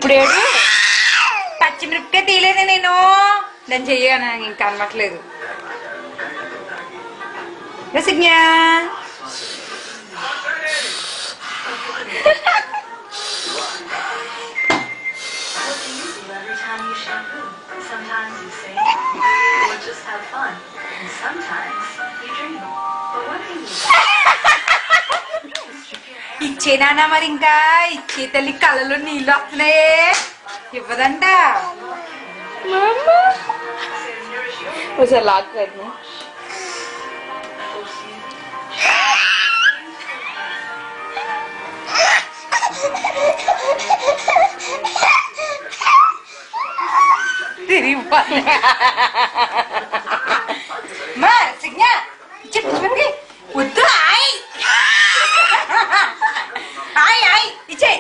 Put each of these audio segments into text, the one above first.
ఇప్పుడు ఏడు పచ్చిమిరపకాయ తీయలేదే నేను దాన్ని చెయ్యను ఇంకా అనట్లేదు రసిజ్ఞ What's easy every time you shampoo? Sometimes you sing or just have fun. And sometimes you dream. But what can you do? Strip your hair ఇచ్చేనా మరి ఇంకా ఇచ్చే తల్లి కళ్ళలో నీళ్ళు వస్తున్నాయే ఇవ్వదంట ఒకసారి లాక్ పెట్టిన తిరిగిపోతుంది మా రసిజ్ఞ చెప్పి వద్దు ఆయ్ ఆయ్ ఆయ్ ఇచ్చే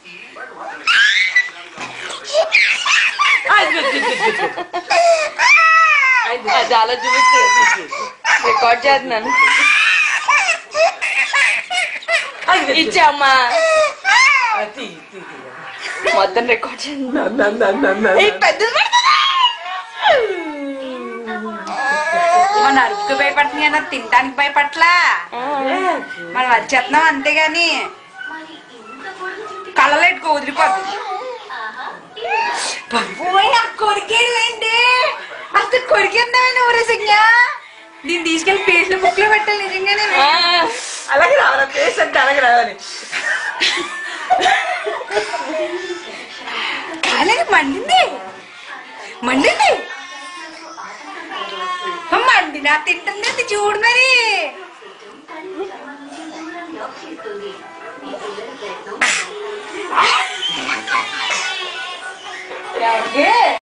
అది అలా చూపిస్తుంది రికార్డ్ చేస్తున్నాను ఇచ్చామ్మా మొత్తం రికార్డ్ చేస్తున్నాను ఈ పెద్దది పడుతుందా? మన అరుపుకు భయపడుతుంది అన్న తినడానికి భయపట్లా మనం వచ్చేస్తున్నాం అంతేగాని మరి ఇంత పొడుగు తింటే కళ్ళలో ఎట్టుకో వదిలిపోద్ది బాబోయ్ ఆ కొరికేంటి అసలు కొరికేద్దామని ఊరేసంగ దీన్ని తీసుకెళ్లి పేస్లో ముక్కులో పెట్టాలి నిజంగానే అలాగే రావాలి పేస్ట్ అంటే అలాగే రావాలి కాలేదు మండింది మండింది మండినా తింటుంది అది చూడు మరి దూరంగా